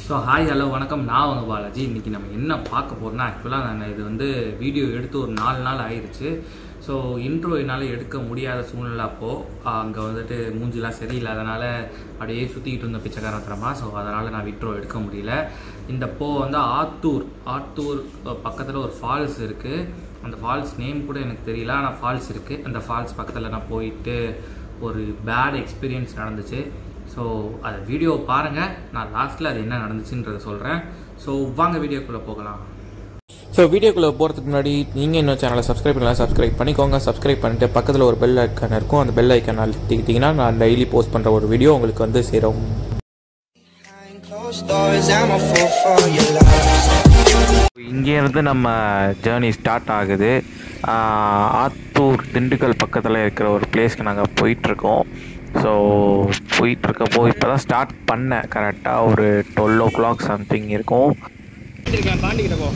So hi hello வணக்கம் நான் உங்கள் பாலாஜி இன்றைக்கி நம்ம என்ன பார்க்க போகிறோம்னா ஆக்சுவலாக நான் இது வந்து வீடியோ எடுத்து ஒரு நாலு நாள் ஆயிடுச்சு ஸோ இன்ட்ரோ என்னால் எடுக்க முடியாத சூழ்நிலை அப்போது அங்கே வந்துட்டு மூஞ்சிலாம் சரியில்லாதனால அப்படியே சுற்றிக்கிட்டு இருந்த பிச்சைக்காரத்தனமாக ஸோ அதனால் நான் இன்ட்ரோ எடுக்க முடியல இந்த போ வந்து ஆத்தூர் ஆத்தூர் பக்கத்தில் ஒரு ஃபால்ஸ் இருக்குது அந்த ஃபால்ஸ் நேம் கூட எனக்கு தெரியல ஆனால் ஃபால்ஸ் இருக்குது அந்த ஃபால்ஸ் பக்கத்தில் நான் போயிட்டு ஒரு பேட் எக்ஸ்பீரியன்ஸ் நடந்துச்சு ஸோ அதை வீடியோ பாருங்கள் நான் லாஸ்ட்டில் அது என்ன நடந்துச்சுன்றதை சொல்கிறேன் ஸோ வாங்க வீடியோக்குள்ளே போகலாம் ஸோ வீடியோக்குள்ளே போகிறதுக்கு முன்னாடி நீங்கள் இன்னும் சேனலை சப்ஸ்கிரைப் பண்ணலாம் சப்ஸ்கிரைப் பண்ணிக்கோங்க சப்ஸ்கிரைப் பண்ணிட்டு பக்கத்தில் ஒரு பெல் ஐக்கான் இருக்கும் அந்த பெல் ஐக்கான் அழுத்திக்கிட்டிங்கன்னா நான் டெய்லி போஸ்ட் பண்ணுற ஒரு வீடியோ உங்களுக்கு வந்து சேரும் Behind closed doors, I'm a fool for your love. இங்கேருந்து நம்ம ஜேர்னி ஸ்டார்ட் ஆகுது ஆஹ் ஆத்தூர் திண்டுக்கல் பக்கத்தில் இருக்கிற ஒரு பிளேஸ்க்கு நாங்கள் போயிட்டுருக்கோம் ஸோ போயிட்டுருக்கப்போ இப்போ தான் ஸ்டார்ட் பண்ணேன் கரெக்டாக ஒரு டுவெல் ஓ கிளாக் சம்திங் இருக்கும் இருக்கேன் பாண்டிக்கிட்ட போ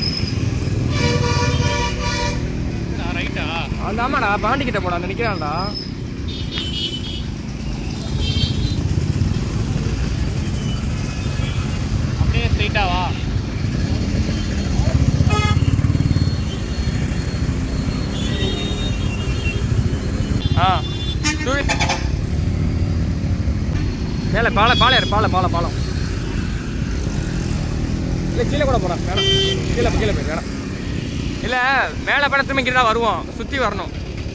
ரைட்டா அந்த ஆமாடா பாண்டிக்கிட்ட போடா அந்த நிக்கிறான்டா அப்படியே ஸ்ட்ரைட்டா வா ஆ தூவி மேலே பாலை பாலை ஏறு, பாலை பாலை பாலம் இல்லை கீழே கூட போகிறான் வேணாம் கீழே கீழே போய் வேணாம் இல்லை மேலே படத்துமே இங்கே தான் வருவோம் சுற்றி வரணும்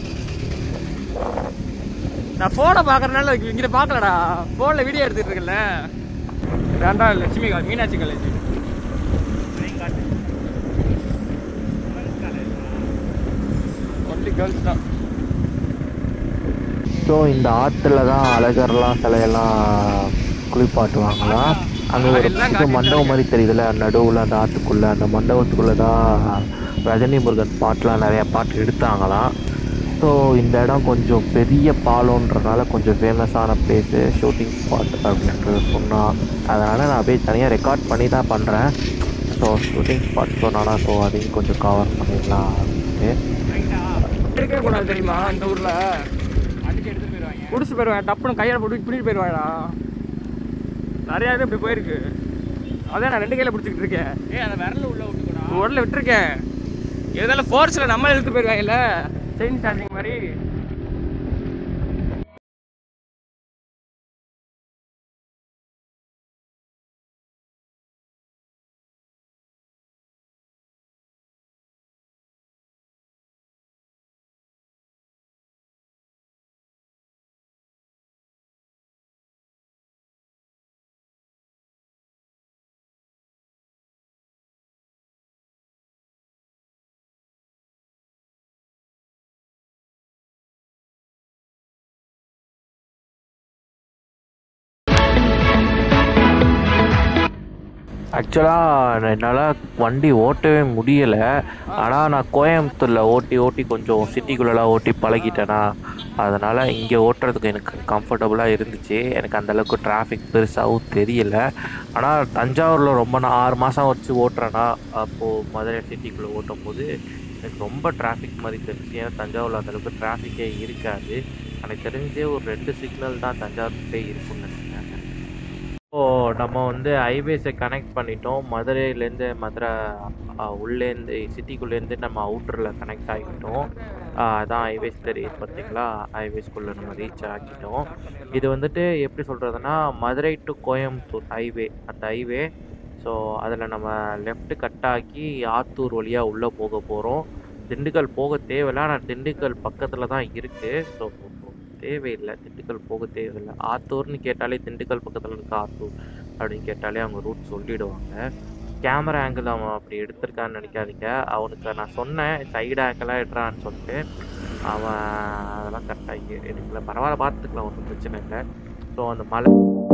நான் ஃபோனை பார்க்குறனால இங்கே பார்க்கலடா ஃபோனில் வீடியோ எடுத்துகிட்டு இருக்கேன்ல வேண்டாம் Lakshmi college Meenakshi college only girls தான் ஸோ இந்த ஆற்றுல தான் அழகர்லாம் சிலையெல்லாம் குளிப்பாட்டுவாங்களாம் அங்கே ஒரு எல்லாம் இது மண்டபம் மாதிரி தெரியுதுல்ல நடுவில் அந்த ஆற்றுக்குள்ளே அந்த மண்டபத்துக்குள்ளே தான் ரஜினி முருகன் பாட்டுலாம் நிறையா பாட்டு எடுத்தாங்களாம் ஸோ இந்த இடம் கொஞ்சம் பெரிய பாலம்ன்றனால கொஞ்சம் ஃபேமஸான பிளேஸு ஷூட்டிங் ஸ்பாட் அப்படின்றது சொன்னான் அதனால் நான் அப்படியே தனியாக ரெக்கார்ட் பண்ணி தான் பண்ணுறேன் ஸோ ஷூட்டிங் ஸ்பாட் சொன்னானா ஸோ அதையும் கொஞ்சம் கவர் பண்ணிடலாம் அப்படின்ட்டு எடுக்கவே கூடாது தெரியுமா இந்த ஊரில் அதுக்கு எடுத்து போயிடுவாங்க குடிச்சு போயிடுவாங்க டப்புன்னு கையில் போட்டு பிடிட்டு போயிடுவாங்கடா நிறையா இது இப்படி போயிருக்கு அதான் நான் ரெண்டு கையில் பிடிச்சிக்கிட்டு இருக்கேன் ஏ அந்த விரல உள்ள விட்டுக்கணும் உடல விட்டுருக்கேன் இருந்தாலும் ஃபோர்ஸில் நம்ம இழுத்து போயிடுவாங்கல்ல செயின் ஸ்டார்டிங் மாதிரி ஆக்சுவலாக என்னால் வண்டி ஓட்டவே முடியலை ஆனால் நான் கோயம்புத்தூரில் ஓட்டி ஓட்டி கொஞ்சம் சிட்டிக்குள்ளெலாம் ஓட்டி பழகிட்டேனா அதனால் இங்கே ஓட்டுறதுக்கு எனக்கு கம்ஃபர்டபுளாக இருந்துச்சு எனக்கு அந்தளவுக்கு டிராஃபிக் பெருசாகவும் தெரியல ஆனால் தஞ்சாவூரில் ரொம்ப நான் ஆறு மாதம் வச்சு ஓட்டுறேன்னா அப்போது மதுரை சிட்டிக்குள்ளே ஓட்டும் போது எனக்கு ரொம்ப டிராஃபிக் மாதிரி தெரிஞ்சு ஏன்னா தஞ்சாவூரில் அந்தளவுக்கு டிராஃபிக்கே இருக்காது எனக்கு தெரிஞ்சே ஒரு ரெண்டு சிக்னல் தான் தஞ்சாவூர்கிட்டே இருக்கும்னு நினைக்கிறேன் ஸோ நம்ம வந்து ஹைவேஸை கனெக்ட் பண்ணிட்டோம் மதுரையிலேருந்து மதுரை ஆ, உள்ளேருந்து சிட்டிக்குள்ளேருந்து நம்ம அவுட்டரில் கனெக்ட் ஆகிட்டோம் ஆ, அதான் ஹைவேஸ் தெரியுது பார்த்தீங்களா ஹைவேஸ்குள்ளே நம்ம ரீச் ஆக்கிட்டோம் இது வந்துட்டு எப்படி சொல்கிறதுனா மதுரை டு கோயம்புத்தூர் ஹைவே அந்த ஹைவே ஸோ அதில் நம்ம லெஃப்ட் கட் ஆக்கி ஆத்தூர் வழியாக உள்ளே போக போகிறோம் திண்டுக்கல் போக தேவையில்ல ஆனால் திண்டுக்கல் பக்கத்தில் தான் இருக்குது ஸோ தேவையில்லை திண்டுக்கல் போக தேவையில்லை ஆத்தூர்னு கேட்டாலே திண்டுக்கல் பக்கத்தில் இருக்க ஆத்தூர் அப்படின்னு கேட்டாலே அவங்க ரூட் சொல்லிடுவாங்க கேமரா ஆங்கிள் அவன் அப்படி எடுத்திருக்கான்னு நினைக்காதீங்க அவனுக்கு நான் சொன்னேன் சைடு ஆங்கிளாக எடுறான்னு சொல்லிட்டு அவன் அதெல்லாம் கரெக்டாக எடுக்கல பரவாயில்ல பார்த்துக்கலாம் ஒன்றும் பிரச்சனை இல்லை ஸோ அந்த மலை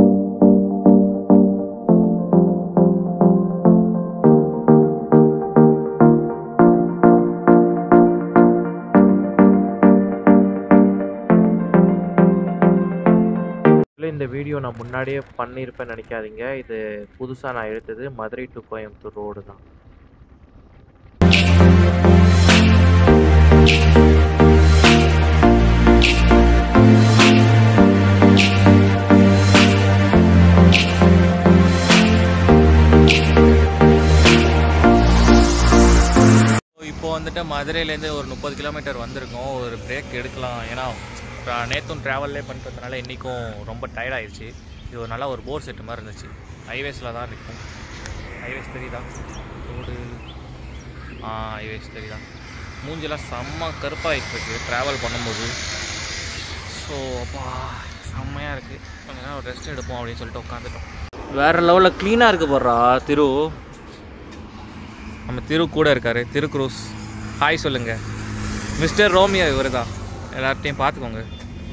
Actually, இந்த வீடியோ நான் முன்னாடியே பண்ணியிருப்பேன்னு நினைக்காதீங்க இது புதுசாக நான் எடுத்தது மதுரை டு கோயம்புத்தூர் ரோடு தான் வந்துட்டு மதுரையிலேருந்து ஒரு முப்பது கிலோமீட்டர் வந்திருக்கோம் ஒரு பிரேக் எடுக்கலாம் ஏன்னா நேற்றும் ட்ராவல்லே பண்ணுறதுனால இன்றைக்கும் ரொம்ப tired ஆயிடுச்சு இது ஒரு நல்ல ஒரு போர் செட்டு மாதிரி இருந்துச்சு ஹைவேஸில் தான் இருக்கும் ஹைவேஸ் தெரியுதா ரோடு ஆ ஹைவேஸ் தெரியுதா மூஞ்செல்லாம் செம்ம கருப்பாகிட்டு இருக்கு ட்ராவல் பண்ணும்போது ஸோ அப்பா செம்மையாக இருக்குது கொஞ்ச நேரம் ரெஸ்ட் எடுப்போம் அப்படின்னு சொல்லிட்டு உட்காந்துட்டோம் வேறு லெவலில் க்ளீனாக இருக்கு போடுறா திரு நம்ம திரு கூட இருக்காரு திரு குரூஸ் ஹாய் சொல்லுங்க மிஸ்டர் ரோமியோ இவர் தான் எல்லார்ட்டையும் பார்த்துக்கோங்க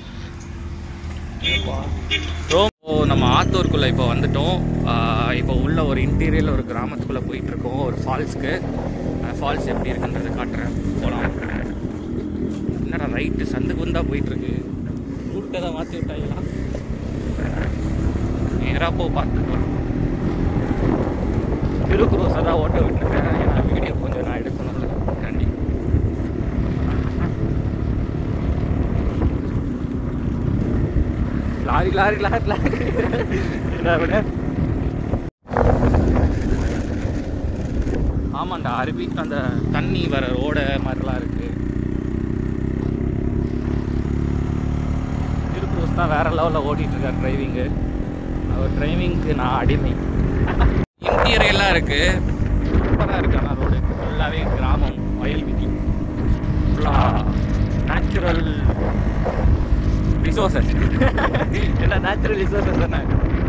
ரோம் ஓ, நம்ம ஆத்தூருக்குள்ளே இப்போ வந்துட்டோம் ஆஹ் இப்போ உள்ள ஒரு இன்டீரியரில் ஒரு கிராமத்துக்குள்ளே போயிட்டு இருக்கோம் ஒரு ஃபால்ஸ்க்கு ஃபால்ஸ் எப்படி இருக்குன்றதை காட்டுறேன் போகலாம் என்னடா ரைட்டு சந்துக்கு வந்தா போயிட்டு இருக்கு ரூட்டை தான் மாற்றி விட்டாங்களா நேராக போ பார்த்துக்கலாம் திருக்குறோஸை தான் ஓட்ட விட்டுருக்கேன் ஏன்னா வீடியோ கொஞ்சம் நான் எடுக்கணும்ல கண்டி லாரி லாரி லாரி லாரி என்ன விட ஆமாண்டா அருவி அந்த தண்ணி வர ரோட மாதிரிலாம் இருக்கு திருக்குறோஸ் தான் வேற லெவலில் ஓட்டிட்டு இருக்கார் டிரைவிங்கு அவர் டிரைவிங்க்கு நான் அடிமை இன்டீரியர்லாம் இருக்கு சூப்பராக இருக்கு ஆனால் ரோடு ஃபுல்லாகவே கிராமம் வயல்வெளி ஃபுல்லாக நேச்சுரல் ரிசோர்சஸ் எல்லாம் நேச்சுரல் ரிசோர்சஸ் தானே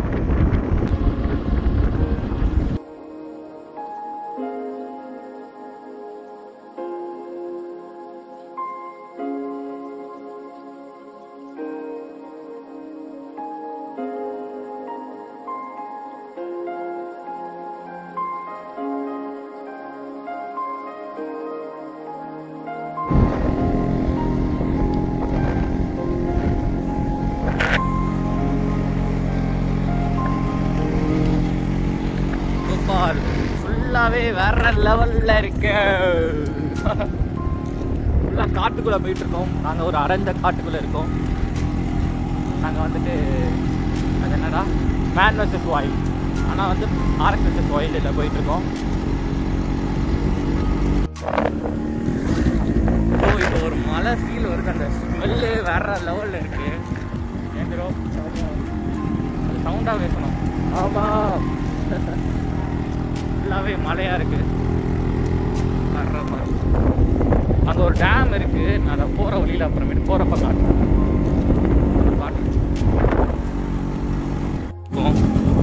சூப்பர் ஃபுல்லாகவே வேற லெவலில் இருக்கு ஃபுல்லாக காட்டுக்குள்ளே போயிட்டு இருக்கோம் நாங்கள் ஒரு அடைஞ்ச காட்டுக்குள்ளே இருக்கோம் நாங்கள் வந்துட்டு அது என்னடா மேன் வர்சஸ் வாயில் ஆனால் வந்து ஆர்எஸ் வர்சஸ் வாயிலில் போயிட்டு இருக்கோம் ஓ இப்போ ஒரு மழை ஃபீல் வருது அந்த ஸ்மெல்லு வேற லெவலில் இருக்கு ஏந்திரோ சவுண்டாக பேசணும் ஆமாம் ஃபுல்லாகவே மழையாக இருக்கு வர்ற மாதிரி அங்கே ஒரு டேம் இருக்கு நான் அதை போகிற வழியில் அப்புறமேட்டு போகிறப்ப காட்டுறேன் காட்டுறேன் போ.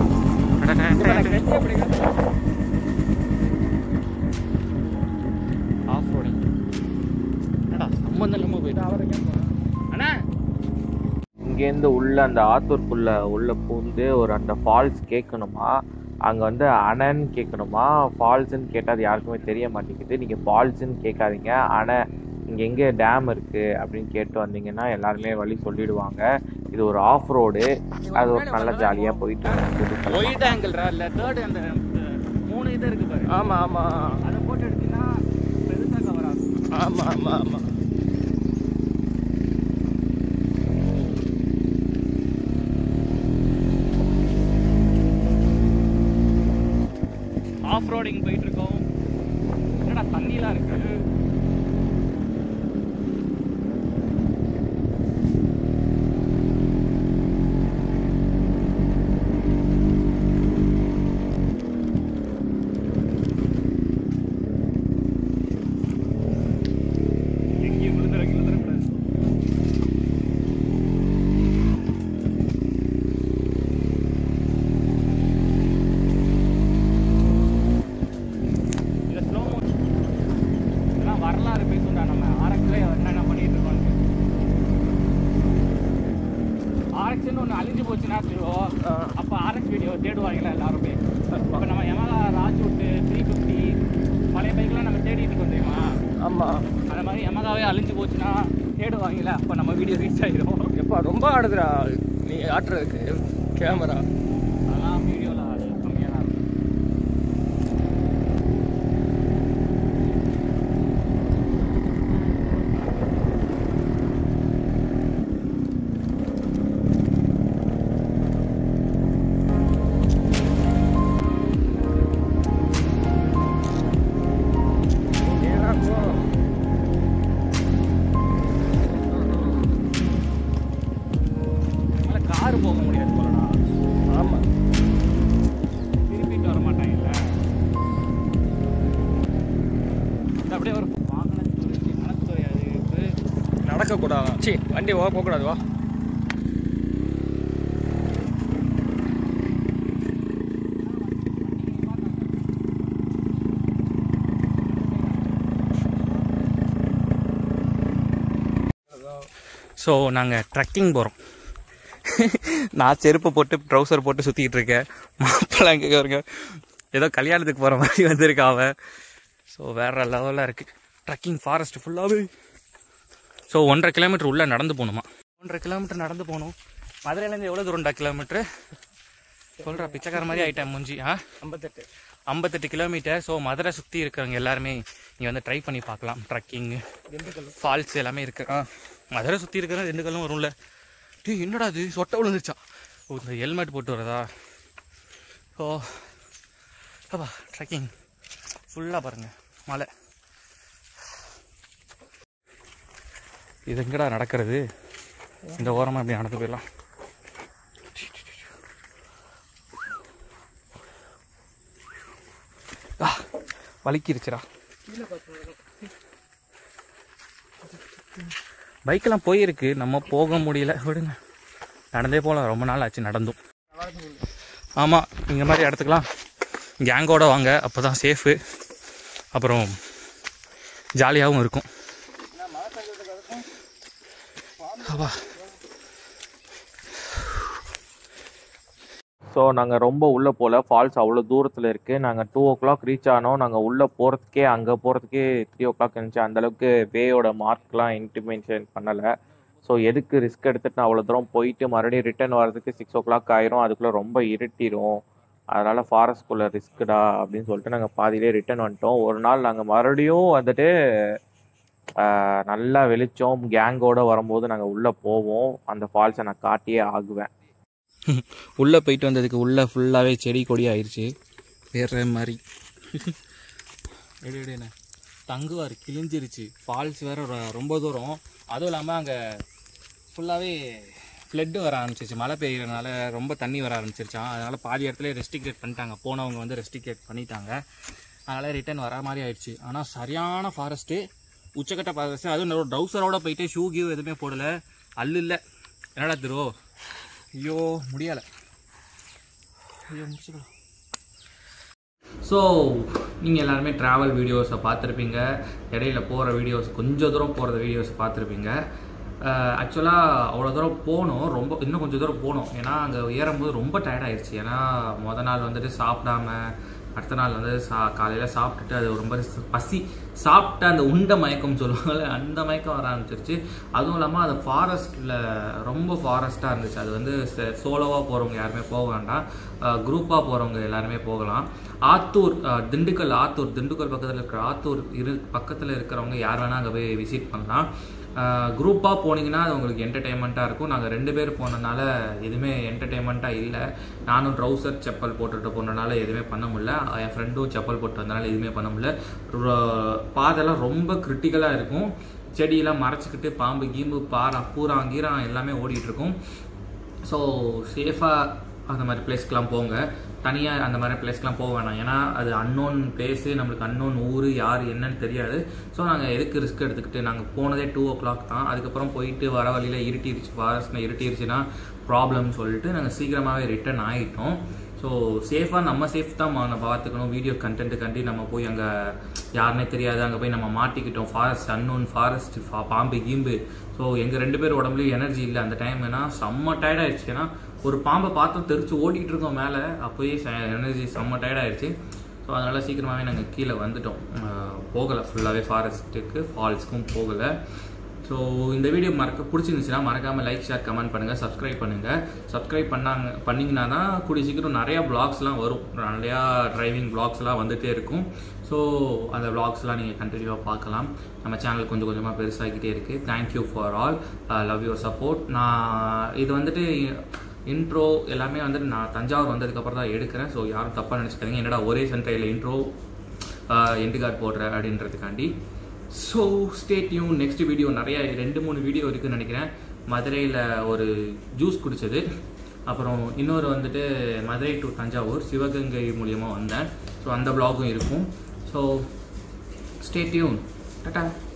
ஆஃப் ரோடிங் என்னடா சம்மந்தம் இல்லாமல் போயிட்டு அண்ணா இங்கேருந்து உள்ள அந்த ஆத்தூருக்குள்ள உள்ள பூந்து ஒரு அந்த ஃபால்ஸ் கேட்கணுமா அங்கே வந்து அணைன்னு கேட்கணுமா ஃபால்ஸ்ன்னு கேட்டால் அது யாருக்குமே தெரிய மாட்டேங்குது நீங்கள் ஃபால்ஸ்ன்னு கேட்காதீங்க அணை இங்கே எங்கே டேம் இருக்குது அப்படின்னு கேட்டு வந்தீங்கன்னா எல்லாருமே வழி சொல்லிடுவாங்க இது ஒரு ஆஃப் ரோடு அது ஒரு நல்ல ஜாலியாக போயிட்டு இருக்குது. ஒயிட் ஆங்கிள்ரா இல்லை தேர்ட் அந்த அஹ், மூணு இது இருக்கு பாரு ஆமாம் ஆமாம் அதை போட்டு எடுத்தீங்கன்னா பெருசாக கவர் ஆகும் ஆமாம் ஆமாம் ஆமாம் ஆஃப் ரோடிங் போயிட்டு இருக்கோம் என்னடா தண்ணிலாம் இருக்கு எங்கேயும் விழுந்துட விழுந்துடக்கூடாது இதை ஸ்லோ மோஷன் இதெல்லாம் வரலாறு பேசுண்டா நம்ம ஆர்எக்ஸ்ல என்னென்ன பண்ணிட்டு இருக்கோம் ஆர்எக்ஸ்னு ஒன்று அழிஞ்சு போச்சுன்னா தெரியும் அப்போ ஆர்எக்ஸ் வீடியோ தேடுவாங்களா எல்லாருமே இப்போ நம்ம யமகா ராஜூட்டு த்ரீ ஃபிஃப்டி பழைய பைக்லாம் நம்ம தேடிட்டு இருக்கோம் தெரியுமா ஆமாம் அந்த மாதிரி யமகாவே அழிஞ்சு போச்சுன்னா தேடுவாங்களே அப்போ நம்ம வீடியோ ரீச் ஆகிடும் எப்பா ரொம்ப ஆடுதுடா நீ ஆட்டுறதுக்கு கேமரா அதெல்லாம் வீடியோவில் அது கம்மியாக தான் இருக்கும் ஏன்னா கூடாது சி வண்டி ஓ போகக்கூடாது வா ஸோ நாங்கள் ட்ரக்கிங் போகிறோம் நான் செருப்பு போட்டு ட்ரௌசர் போட்டு சுற்றிக்கிட்டு இருக்கேன் மாப்பிள்ளை அங்கே வருங்க ஏதோ கல்யாணத்துக்கு போகிற மாதிரி வந்திருக்கா அவ ஸோ வேற லெவலில் இருக்குது ட்ரக்கிங் ஃபாரஸ்ட் ஃபுல்லாகவே ஸோ ஒன்றரை கிலோமீட்டர் உள்ளே நடந்து போகணுமா ஒன்றரை கிலோமீட்டர் நடந்து போகணும் மதுரையிலேருந்து எவ்வளோ தூரம்டா கிலோமீட்ரு சொல்கிறா பிச்சைக்கார மாதிரி ஆயிட்டேன் முஞ்சி ஆ ஐம்பத்தெட்டு ஐம்பத்தெட்டு கிலோமீட்டர் ஸோ மதுரை சுற்றி இருக்கிறவங்க எல்லாருமே இங்கே வந்து ட்ரை பண்ணி பார்க்கலாம் ட்ரக்கிங்கு ஃபால்ஸ் எல்லாமே இருக்கு ஆ மதுரை சுற்றி இருக்கிற ரெண்டு கல்லும் வரும்ல டேய் என்னடா இது சொட்டை விழுந்துருச்சா ஓ இந்த ஹெல்மெட் போட்டு வரதா ஓ அப்பா ட்ரக்கிங் ஃபுல்லாக பாருங்கள் மலை இது எங்கடா நடக்கிறது இந்த ஓரமாக இப்படி நடந்து போயிடலாம் ஆ வலிக்கிருச்சுடா பைக்கெல்லாம் போயிருக்கு நம்ம போக முடியல விடுங்க நடந்தே போகலாம் ரொம்ப நாள் ஆச்சு நடந்தும் ஆமாம் இந்த மாதிரி இடத்துக்குலாம் கேங்கோட வாங்க அப்போ தான் சேஃபு அப்புறம் ஜாலியாகவும் இருக்கும் அப்பா ஸோ நாங்கள் ரொம்ப உள்ளே போகல ஃபால்ஸ் அவ்வளோ தூரத்தில் இருக்குது நாங்கள் டூ ஓ கிளாக் ரீச் ஆனோம் நாங்கள் உள்ளே போகிறதுக்கே அங்கே போகிறதுக்கே த்ரீ ஓ கிளாக் இருந்துச்சு அந்தளவுக்கு வேயோட மார்க்லாம் இன்டிமேஷன் பண்ணலை ஸோ எதுக்கு ரிஸ்க் எடுத்துட்டு நான் அவ்வளோ தூரம் போயிட்டு மறுபடியும் ரிட்டர்ன் வரதுக்கு சிக்ஸ் ஓ கிளாக் ஆயிரும் அதுக்குள்ளே ரொம்ப இருட்டிடும் அதனால் ஃபாரஸ்ட்குள்ளே ரிஸ்க்குடா அப்படின்னு சொல்லிட்டு நாங்கள் பாதியிலே ரிட்டர்ன் வந்துட்டோம் ஒரு நாள் நாங்கள் மறுபடியும் வந்துட்டு ஆஹ், நல்லா வெளிச்சம் கேங்கோட வரும்போது நாங்கள் உள்ளே போவோம் அந்த ஃபால்ஸை நான் காட்டியே ஆகுவேன் உள்ளே போயிட்டு வந்ததுக்கு உள்ளே ஃபுல்லாகவே செடி கொடி ஆயிடுச்சு வேற மாதிரி எடு எடுண்ணே தங்குவார் கிழிஞ்சிருச்சு ஃபால்ஸ் வேற ரொ- ரொம்ப தூரம் அதுவும் இல்லாமல் அங்கே ஃபுல்லாகவே ஃப்ளட்டு வர ஆரம்பிச்சிருச்சு மழை பெய்யறதுனால ரொம்ப தண்ணி வர ஆரம்பிச்சிருச்சான் அதனால் பாதி இடத்துல ரெஸ்ட்ரிக்டேட் பண்ணிட்டாங்க போனவங்க வந்து ரெஸ்ட்ரிக்டேட் பண்ணிட்டாங்க அதனால் ரிட்டர்ன் வர மாதிரி ஆயிடுச்சு ஆனால் சரியான ஃபாரஸ்ட்டு உச்சக்கட்ட ஃபாரஸ்ட்டு அதுவும் ஒரு ட்ரௌசரோட போயிட்டு ஷூ கியூ எதுவுமே போடலை அல்லு இல்லை என்னடா திரு ஐயோ முடியலை ஐயோ முடிச்சுக்கலாம் ஸோ நீங்கள் எல்லாருமே ட்ராவல் வீடியோஸை பார்த்துருப்பீங்க இடையில போகிற வீடியோஸ் கொஞ்சம் தூரம் போகிற வீடியோஸ் பார்த்துருப்பீங்க ஆக்சுவலாக அவ்வளோ தூரம் போனோம் ரொம்ப இன்னும் கொஞ்சம் தூரம் போனோம் ஏன்னா அங்கே ஏறும்போது ரொம்ப tired ஆயிடுச்சு ஏன்னா முத நாள் வந்துட்டு சாப்பிடாம அடுத்த நாள் வந்து சா காலையில் சாப்பிட்டுட்டு அது ரொம்ப பசி சாப்பிட்ட அந்த உண்ட மயக்கம் சொல்லுவாங்கல்ல அந்த மயக்கம் வர ஆரம்பிச்சிருச்சு அதுவும் இல்லாமல் அது ஃபாரஸ்ட்டில் ரொம்ப ஃபாரஸ்ட்டாக இருந்துச்சு அது வந்து சோலோவாக போகிறவங்க யாருமே போக வேண்டாம் குரூப்பாக போகிறவங்க எல்லாருமே போகலாம் ஆத்தூர் அஹ், திண்டுக்கல் ஆத்தூர் திண்டுக்கல் பக்கத்தில் இருக்கிற ஆத்தூர் இரு பக்கத்தில் இருக்கிறவங்க யார் வேணால் அங்கே போய் விசிட் பண்ணலாம் குரூப்பாக போனீங்கன்னா அது உங்களுக்கு என்டர்டெயின்மெண்ட்டாக இருக்கும் நாங்கள் ரெண்டு பேர் போனதுனால எதுவுமே என்டர்டெயின்மெண்ட்டாக இல்லை நானும் ட்ரௌசர் செப்பல் போட்டுட்டு போனதுனால எதுவுமே பண்ண முடியல என் ஃப்ரெண்டும் செப்பல் போட்டு வந்தனால எதுவுமே பண்ண முடியல ரொ- பாதெல்லாம் ரொம்ப கிரிட்டிக்கலாக இருக்கும் செடியெல்லாம் மறைச்சிக்கிட்டு பாம்பு கீம்பு பாறை பூரா கீரம் எல்லாமே ஓடிட்டு இருக்கும் ஸோ சேஃபாக அந்த மாதிரி பிளேஸ்க்கெலாம் போங்க தனியாக அந்த மாதிரி பிளேஸ்க்கெலாம் போக வேணாம் ஏன்னா அது அன்னோன் பிளேஸு நம்மளுக்கு அன்னோன் ஊர் யார் என்னன்னு தெரியாது ஸோ நாங்கள் எதுக்கு ரிஸ்க் எடுத்துக்கிட்டு நாங்கள் போனதே டூ ஓ கிளாக் தான் அதுக்கப்புறம் போயிட்டு வர வழியில் இருட்டிருச்சு ஃபாரஸ்ட்டில் இருட்டிருச்சுன்னா ப்ராப்ளம்னு சொல்லிட்டு நாங்கள் சீக்கிரமாகவே ரிட்டர்ன் ஆகிட்டோம் ஸோ சேஃபாக நம்ம சேஃப் தான் நம்ம பார்த்துக்கணும் வீடியோ கண்டென்ட்டுக்காண்டி நம்ம போய் அங்கே யாருனே தெரியாது அங்கே போய் நம்ம மாட்டிக்கிட்டோம் ஃபாரஸ்ட் அன்னோன் ஃபாரஸ்ட் பாம்பு கீம்பு ஸோ எங்கள் ரெண்டு பேர் உடம்புலயும் எனர்ஜி இல்லை அந்த டைம் ஏன்னா செம்ம tired ஆயிடுச்சு ஏன்னா ஒரு பாம்பை பார்த்து தெரிச்சு ஓடிட்டு இருக்கோம் மேலே அப்போயே எனர்ஜி செம்ம tired ஆயிடுச்சு ஸோ அதனால் சீக்கிரமாகவே நாங்கள் கீழே வந்துட்டோம் அஹ் போகலை ஃபுல்லாகவே ஃபாரஸ்ட்டுக்கு ஃபால்ஸ்க்கும் போகலை ஸோ இந்த வீடியோ மறக்க பிடிச்சிருந்துச்சுன்னா மறக்காமல் லைக் ஷேர் கமெண்ட் பண்ணுங்கள் சப்ஸ்கிரைப் பண்ணுங்கள் சப்ஸ்கிரைப் பண்ணாங்க பண்ணிங்கன்னா தான் கூடிய சீக்கிரம் நிறையா ப்ளாக்ஸ்லாம் வரும் நிறையா டிரைவிங் ப்ளாக்ஸ்லாம் வந்துகிட்டே இருக்கும் ஸோ அந்த வ்ளாக்ஸ்லாம் நீங்கள் கண்டினியூவாக பார்க்கலாம் நம்ம சேனல் கொஞ்சம் கொஞ்சமாக பெருசாகிக்கிட்டே இருக்குது thank you for all love your support நான் இது வந்துட்டு இன்ட்ரோ எல்லாமே வந்துட்டு நான் தஞ்சாவூர் வந்ததுக்கப்புறம் தான் எடுக்கிறேன் ஸோ யாரும் தப்பாக நினச்சிக்காதீங்க என்னடா ஒரே சென்ட்ரையில் இன்ட்ரோ எண்டு கார்டு போடுற அப்படின்றதுக்காண்டி so stay tuned next video நிறைய ரெண்டு மூணு வீடியோ இருக்குன்னு நினைக்கிறேன் மதுரையில் ஒரு ஜூஸ் குடித்தது அப்புறம் இன்னொரு வந்துட்டு மதுரை டு தஞ்சாவூர் சிவகங்கை மூலியமாக வந்தேன் ஸோ அந்த vlog-ம் இருக்கும் ஸோ ஸ்டே டியூன் டாட்டா